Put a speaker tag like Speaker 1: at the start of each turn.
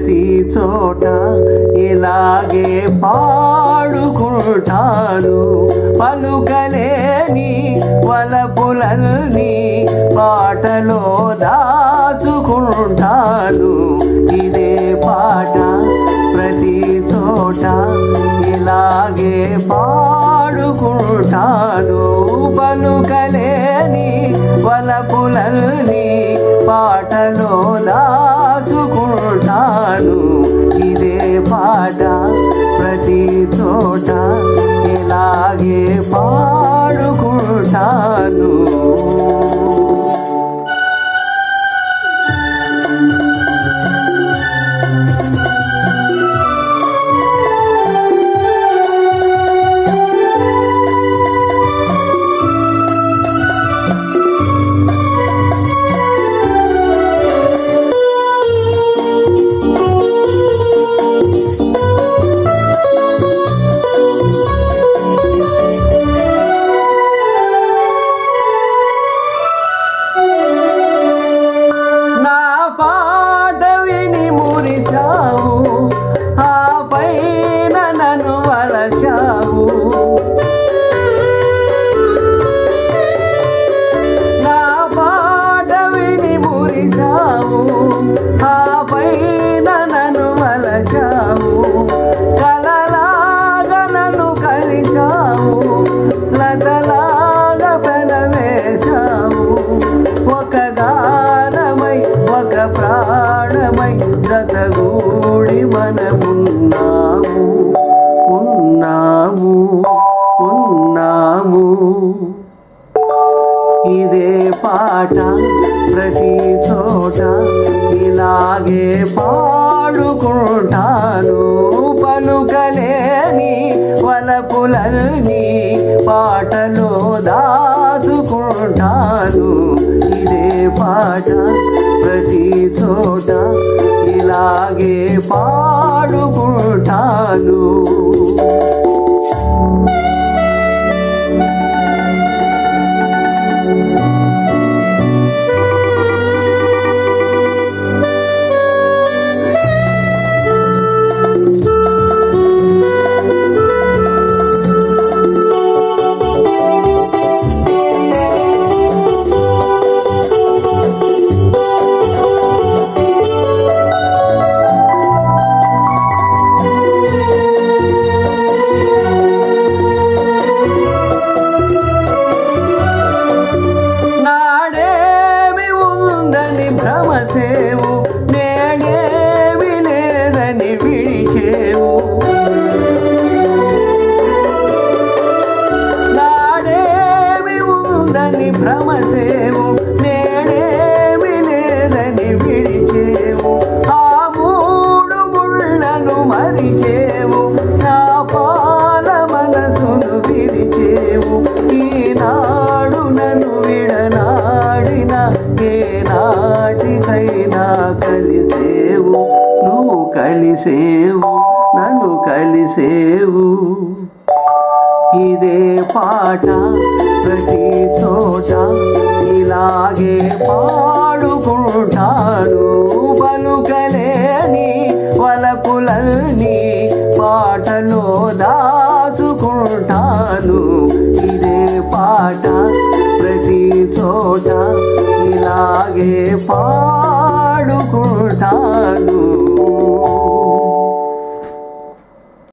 Speaker 1: ప్రతి చోట ఇలాగే పాడుకుంటాను పలుకలేని వలపులన్నీ పాటలో దాచుకుంటాను ఇదే పాట ప్రతి చోట ఇలాగే పాడుకుంటాను పలుకలేని వలపులన్నీ పాటలో దాచుకుంటాను ఇదే పాట ప్రతి చోట ఇలాగే పాడుకుంటాను నా పాట విని మురిశావు ఆ పైన నన్ను వలచావు నా పాట విని మురిశావు ఆ పైన నన్ను వలచావు కలలాగా నన్ను కలిశావు లతలాగా పెనవేశావు ఒక గానమై ఒక ప్రాణమై జతగూడి మనమున్నాము ఉన్నాము ఉన్నాము ఇదే పాట ప్రతి చోట ఇలాగే పాడుకుంటాను పలుకలేని వలపులన్నీ పాటలో దాచుకుంటాను ఇదే పాట ప్రతి చోట ఇలాగే పాడుకుంటాను నాడేమి ఉందని భ్రమసేవు నేడేమి లేదని విడిచేవు నాడేమి ఉందని భ్రమసేవు నేడేమి లేదని విడిచేవు ఆ మూడు ముళ్ళను మరిచేవు నా పాల మనసును విరిచేవు ఈనాడు నన్ను విడనాడిన ఏ నాటికైనా కలిసేవు నువ్వు కలిసేవు నన్ను కలిసేవు ఇదే పాట ప్రతి చోట ఇలాగే పాడుకుంటాను పలుకలేని వలపులన్నీ పాటలో దాచుకుంటాను ఇదే పాట ప్రతి చోట ఇలాగే పాడుకుంటాను